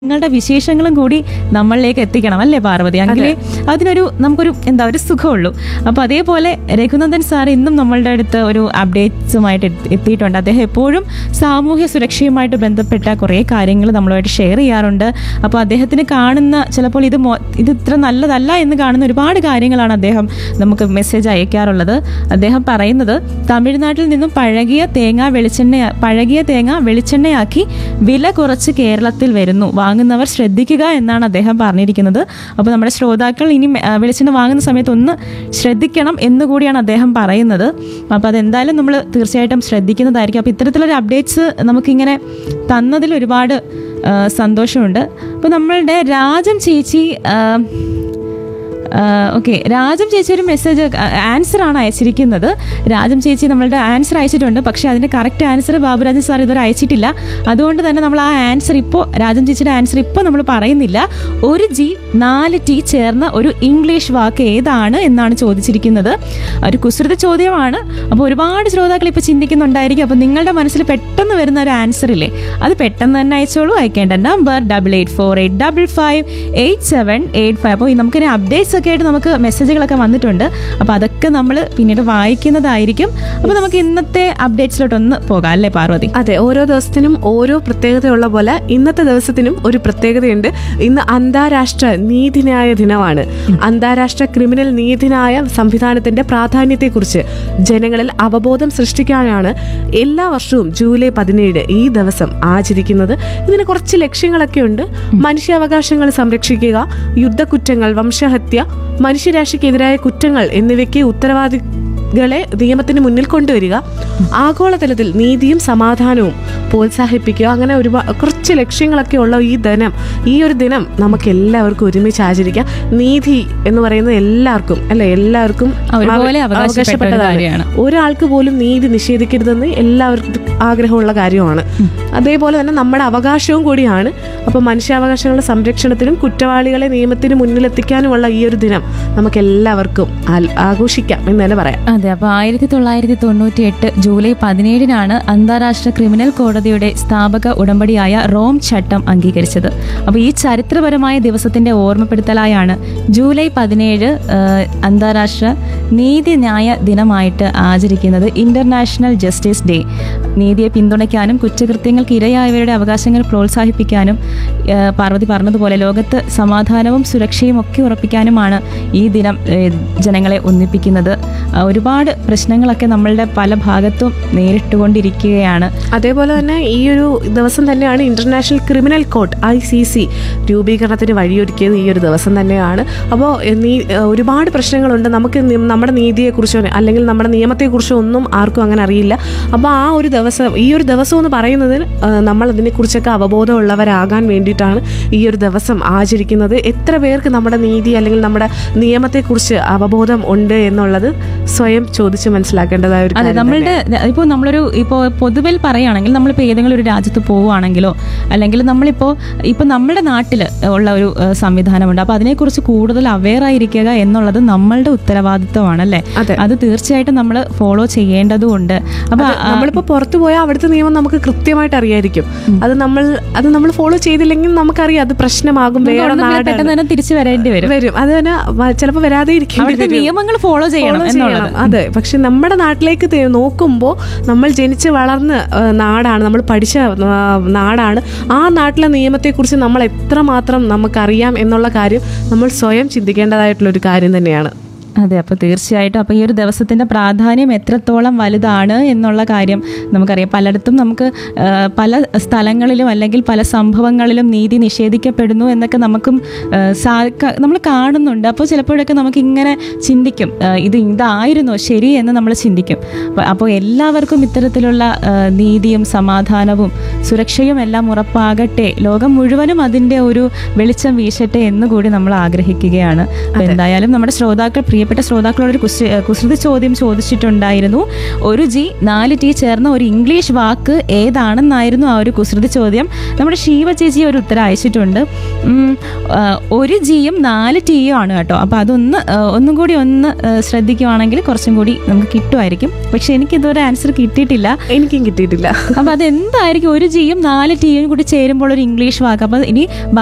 നിങ്ങളുടെ വിശേഷങ്ങളും കൂടി നമ്മളിലേക്ക് എത്തിക്കണം അല്ലേ പാർവതി അങ്ങനെ അതിനൊരു നമുക്കൊരു എന്താ ഒരു സുഖമുള്ളൂ അപ്പോൾ അതേപോലെ രഘുനന്ദൻ സാർ ഇന്നും നമ്മളുടെ അടുത്ത് ഒരു അപ്ഡേറ്റ്സുമായിട്ട് എത്തി- എത്തിയിട്ടുണ്ട് അദ്ദേഹം എപ്പോഴും സാമൂഹ്യ സുരക്ഷയുമായിട്ട് ബന്ധപ്പെട്ട കുറേ കാര്യങ്ങൾ നമ്മളുമായിട്ട് ഷെയർ ചെയ്യാറുണ്ട് അപ്പോൾ അദ്ദേഹത്തിന് കാണുന്ന ചിലപ്പോൾ ഇത് മൊ- ഇത് ഇത്ര നല്ലതല്ല എന്ന് കാണുന്ന ഒരുപാട് കാര്യങ്ങളാണ് അദ്ദേഹം നമുക്ക് മെസ്സേജ് അയക്കാറുള്ളത് അദ്ദേഹം പറയുന്നത് തമിഴ്നാട്ടിൽ നിന്നും പഴകിയ തേങ്ങ വെളിച്ചെണ്ണ പഴകിയ തേങ്ങ വെളിച്ചെണ്ണയാക്കി വില കുറച്ച് കേരളത്തിൽ വരുന്നു വാങ്ങുന്നവർ ശ്രദ്ധിക്കുക എന്നാണ് അദ്ദേഹം പറഞ്ഞിരിക്കുന്നത് അപ്പോൾ നമ്മുടെ ശ്രോതാക്കൾ ഇനി മെ- ആ, വെളിച്ചെണ്ണ വാങ്ങുന്ന സമയത്ത് ഒന്ന് ശ്രദ്ധിക്കണം എന്നുകൂടിയാണ് അദ്ദേഹം പറയുന്നത് അപ്പോൾ അതെന്തായാലും നമ്മൾ തീർച്ചയായിട്ടും ശ്രദ്ധിക്കുന്നതായിരിക്കും അപ്പോൾ ഇത്തരത്തിലൊരു അപ്ഡേറ്റ്സ് നമുക്കിങ്ങനെ തന്നതിൽ ഒരുപാട് ആ, സന്തോഷമുണ്ട് അപ്പോൾ നമ്മളുടെ രാജം ചേച്ചി ആ, ഓക്കെ രാജം ചേച്ചി ഒരു മെസ്സേജ് ആൻസർ ആണ് അയച്ചിരിക്കുന്നത് രാജം ചേച്ചി നമ്മളുടെ ആൻസർ അയച്ചിട്ടുണ്ട് പക്ഷേ അതിന്റെ കറക്റ്റ് ആൻസർ ബാബുരാജൻ സാർ ഇതുവരെ അയച്ചിട്ടില്ല അതുകൊണ്ട് തന്നെ നമ്മൾ ആ ആൻസർ ഇപ്പോൾ രാജം ചേച്ചിയുടെ ആൻസർ ഇപ്പോൾ നമ്മൾ പറയുന്നില്ല ഒരു ജി നാല് ടി ചേർന്ന ഒരു ഇംഗ്ലീഷ് വാക്ക് ഏതാണ് എന്നാണ് ചോദിച്ചിരിക്കുന്നത് ഒരു കുസൃത ചോദ്യമാണ് അപ്പോൾ ഒരുപാട് ശ്രോതാക്കൾ ഇപ്പോൾ ചിന്തിക്കുന്നുണ്ടായിരിക്കും അപ്പോൾ നിങ്ങളുടെ മനസ്സിൽ പെട്ടെന്ന് വരുന്ന ഒരു ആൻസർ ഇല്ലേ അത് പെട്ടെന്ന് തന്നെ അയച്ചോളൂ അയക്കേണ്ട number double eight four eight double five eight seven eight five അപ്പോൾ നമുക്കിനി അപ്ഡേറ്റ്സ് ഒക്കെ ആയിട്ട് നമുക്ക് മെസ്സേജുകളൊക്കെ വന്നിട്ടുണ്ട് അപ്പോൾ അതൊക്കെ നമ്മൾ പിന്നീട് വായിക്കുന്നതായിരിക്കും അപ്പോൾ നമുക്ക് ഇന്നത്തെ അപ്ഡേറ്റ്സിലോട്ട് ഒന്ന് പോകാം അല്ലേ പാർവതി അതെ ഓരോ ദിവസത്തിനും ഓരോ പ്രത്യേകതയുള്ള പോലെ ഇന്നത്തെ ദിവസത്തിനും ഒരു പ്രത്യേകതയുണ്ട് ഇന്ന് അന്താരാഷ്ട്ര നീതിന്യായ ദിനമാണ് അന്താരാഷ്ട്ര ക്രിമിനൽ നീതിന്യായ സംവിധാനത്തിന്റെ പ്രാധാന്യത്തെക്കുറിച്ച് ജനങ്ങളിൽ അവബോധം സൃഷ്ടിക്കാനാണ് എല്ലാ വർഷവും ജൂലൈ പതിനേഴ് ഈ ദിവസം ആചരിക്കുന്നത് ഇതിന് കുറച്ച് ലക്ഷ്യങ്ങളൊക്കെ ഉണ്ട് മനുഷ്യാവകാശങ്ങൾ സംരക്ഷിക്കുക യുദ്ധക്കുറ്റങ്ങൾ വംശഹത്യ മനുഷ്യരാശിക്കെതിരായ കുറ്റങ്ങൾ എന്നിവയ്ക്ക് ഉത്തരവാദികളെ നിയമത്തിന് മുന്നിൽ കൊണ്ടുവരിക ആഗോളതലത്തിൽ നീതിയും സമാധാനവും പ്രോത്സാഹിപ്പിക്കുക അങ്ങനെ ഒരുപാട് കുറച്ച് ലക്ഷ്യങ്ങളൊക്കെ ഉള്ള ഈ ദിനം ഈ ഒരു ദിനം നമുക്ക് എല്ലാവർക്കും ഒരുമിച്ച് ആചരിക്കാം നീതി എന്ന് പറയുന്നത് എല്ലാവർക്കും അല്ലെ എല്ലാവർക്കും ഒരുപോലെ അവ- അവകാശപ്പെട്ട ഒരു കാര്യമാണ്. ഒരാൾക്ക് പോലും നീതി നിഷേധിക്കരുതെന്ന് എല്ലാവർക്കും ആഗ്രഹമുള്ള കാര്യമാണ് അതേപോലെ തന്നെ നമ്മുടെ അവകാശവും കൂടിയാണ് അപ്പോൾ മനുഷ്യാവകാശങ്ങളുടെ സംരക്ഷണത്തിനും കുറ്റവാളികളെ നിയമത്തിന് മുന്നിലെത്തിക്കാനുമുള്ള ഈ ഒരു ദിനം നമുക്ക് എല്ലാവർക്കും ആൽ- ആഘോഷിക്കാം എന്ന് തന്നെ പറയാം അതെ അപ്പോൾ ആയിരത്തി തൊള്ളായിരത്തി തൊണ്ണൂറ്റി എട്ട് ജൂലൈ പതിനേഴിനാണ് അന്താരാഷ്ട്ര ക്രിമിനൽ കോടതിയുടെ സ്ഥാപക ഉടമ്പടിയായ റോം ചട്ടം അംഗീകരിച്ചത് അപ്പോൾ ഈ ചരിത്രപരമായ ദിവസത്തിന്റെ ഓർമ്മപ്പെടുത്തലായാണ് ജൂലൈ പതിനേഴ് ആഹ്, അന്താരാഷ്ട്ര നീതിന്യായ ദിനമായിട്ട് ആചരിക്കുന്നത് ഇന്റർനാഷണൽ ജസ്റ്റിസ് ഡേ നീതിയെ പിന്തുണയ്ക്കാനും കുറ്റകൃത്യങ്ങൾക്ക് ഇരയായവരുടെ അവകാശങ്ങൾ പ്രോത്സാഹിപ്പിക്കാനും ആഹ്, പാർവതി പറഞ്ഞതുപോലെ ലോകത്ത് സമാധാനവും സുരക്ഷയും ഒക്കെ ഉറപ്പിക്കാനുമാണ് ഈ ദിനം ഏഹ്, ജനങ്ങളെ ഒന്നിപ്പിക്കുന്നത് ആ, ഒരുപാട് പ്രശ്നങ്ങളൊക്കെ നമ്മളുടെ പല ഭാഗത്തും നേരിട്ടുകൊണ്ടിരിക്കുകയാണ് അതേപോലെ തന്നെ ഈ ഒരു ദിവസം തന്നെയാണ് international criminal court I C C രൂപീകരണത്തിന് വഴിയൊരുക്കിയത് ഈ ഒരു ദിവസം തന്നെയാണ് അപ്പോൾ നീ ഒരുപാട് പ്രശ്നങ്ങളുണ്ട് നമുക്ക് നി- നമ്മുടെ നീതിയെക്കുറിച്ചോ അല്ലെങ്കിൽ നമ്മുടെ നിയമത്തെക്കുറിച്ചോ ഒന്നും ആർക്കും അങ്ങനെ അറിയില്ല അപ്പോൾ ആ ഒരു ദിവസം ഈ ഒരു ദിവസം എന്ന് പറയുന്നത് നമ്മൾ അതിനെക്കുറിച്ചൊക്കെ അവബോധമുള്ളവരാകാൻ വേണ്ടിയിട്ടാണ് ഈ ഒരു ദിവസം ആചരിക്കുന്നത് എത്ര പേർക്ക് നമ്മുടെ നീതി അല്ലെങ്കിൽ നമ്മുടെ നിയമത്തെക്കുറിച്ച് അവബോധം ഉണ്ട് എന്നുള്ളത് സ്വയം ചോദിച്ച് മനസ്സിലാക്കേണ്ടതായ ഒരു അതെ കാര്യം നമ്മളുടെ ഇപ്പോൾ നമ്മളൊരു ഇപ്പോൾ പൊതുവിൽ പറയുകയാണെങ്കിൽ നമ്മളിപ്പോൾ ഏതെങ്കിലും ഒരു രാജ്യത്ത് പോവുകയാണെങ്കിലോ അല്ലെങ്കിൽ നമ്മളിപ്പോൾ ഇപ്പോൾ നമ്മുടെ നാട്ടിൽ ഉള്ള ഒരു ഏഹ്, സംവിധാനമുണ്ട് അപ്പോൾ അതിനെക്കുറിച്ച് കൂടുതൽ അവെയർ ആയിരിക്കുക എന്നുള്ളത് നമ്മളുടെ ഉത്തരവാദിത്വമാണ് അല്ലേ അതെ. അത് തീർച്ചയായിട്ടും നമ്മൾ ഫോളോ ചെയ്യേണ്ടതുണ്ട് അപ്പോൾ അത് നമ്മളിപ്പോ പുറത്തു പോയാൽ അവിടുത്തെ നിയമം നമുക്ക് കൃത്യമായിട്ട് അറിയായിരിക്കും അത് നമ്മൾ അത് നമ്മൾ ഫോളോ ചെയ്തില്ലെങ്കിൽ നമുക്കറിയാം അത് പ്രശ്നമാകും വേറെ നാടാണ് പെട്ടെന്ന് തന്നെ തിരിച്ചു വരേണ്ടി വരും വരും അത് തന്നെ വ- ചിലപ്പോ വരാതെ ഇരിക്കും അവിടുത്തെ നിയമങ്ങൾ ഫോളോ ചെയ്യണം എന്നുള്ളത് അതെ പക്ഷെ നമ്മുടെ നാട്ടിലേക്ക് തെ- നോക്കുമ്പോൾ നമ്മൾ ജനിച്ച് വളർന്ന ആ, നാടാണ് നമ്മൾ പഠിച്ച ആ, നാടാണ് ആ നാട്ടിലെ നിയമത്തെക്കുറിച്ച് നമ്മൾ എത്രമാത്രം നമുക്കറിയാം എന്നുള്ള കാര്യം നമ്മൾ സ്വയം ചിന്തിക്കേണ്ടതായിട്ടുള്ള ഒരു കാര്യം തന്നെയാണ് അതെ അപ്പോൾ തീർച്ചയായിട്ടും അപ്പോൾ ഈ ഒരു ദിവസത്തിൻ്റെ പ്രാധാന്യം എത്രത്തോളം വലുതാണ് എന്നുള്ള കാര്യം നമുക്കറിയാം പലയിടത്തും നമുക്ക് ആ, പല സ്ഥലങ്ങളിലും അല്ലെങ്കിൽ പല സംഭവങ്ങളിലും നീതി നിഷേധിക്കപ്പെടുന്നു എന്നൊക്കെ നമുക്കും നമ്മൾ കാണുന്നുണ്ട് അപ്പോൾ ചിലപ്പോഴൊക്കെ നമുക്ക് ഇങ്ങനെ ചിന്തിക്കും ആ, ഇത് ഇതായിരുന്നോ ശരി എന്ന് നമ്മൾ ചിന്തിക്കും അപ്പോൾ- അപ്പോൾ എല്ലാവർക്കും ഇത്തരത്തിലുള്ള ആ, നീതിയും സമാധാനവും സുരക്ഷയും എല്ലാം ഉറപ്പാകട്ടെ ലോകം മുഴുവനും അതിൻ്റെ ഒരു വെളിച്ചം വീശട്ടെ എന്ന് കൂടി നമ്മൾ ആഗ്രഹിക്കുകയാണ് അപ്പോൾ എന്തായാലും നമ്മുടെ ശ്രോതാക്കൾ പ്രിയ പ്രിയപ്പെട്ട ശ്രോതാക്കളോട് ഒരു കുസൃ- കുസൃതി ചോദ്യം ചോദിച്ചിട്ടുണ്ടായിരുന്നു ഒരു ജി നാല് ടി ചേർന്ന ഒരു ഇംഗ്ലീഷ് വാക്ക് ഏതാണെന്നായിരുന്നു ആ ഒരു കുസൃതി ചോദ്യം നമ്മുടെ ശീവ ചേച്ചി ഒരു ഉത്തരം അയച്ചിട്ടുണ്ട് ഉം, ആ, ഒരു ജിയും നാല് ടിയും ആണ് കേട്ടോ അപ്പോൾ അതൊന്ന് ആ, ഒന്നും കൂടി ഒന്ന് ആ, ശ്രദ്ധിക്കുവാണെങ്കിൽ കുറച്ചും കൂടി നമുക്ക് കിട്ടുമായിരിക്കും പക്ഷെ എനിക്ക് ഇതുവരെ ആൻസർ കിട്ടിയിട്ടില്ല എനിക്കും കിട്ടിയിട്ടില്ല അപ്പൊ അതെന്തായിരിക്കും ഒരു ജിയും നാല് ടിയും കൂടി ചേരുമ്പോൾ ഒരു ഇംഗ്ലീഷ് വാക്ക് അപ്പൊ ഇനി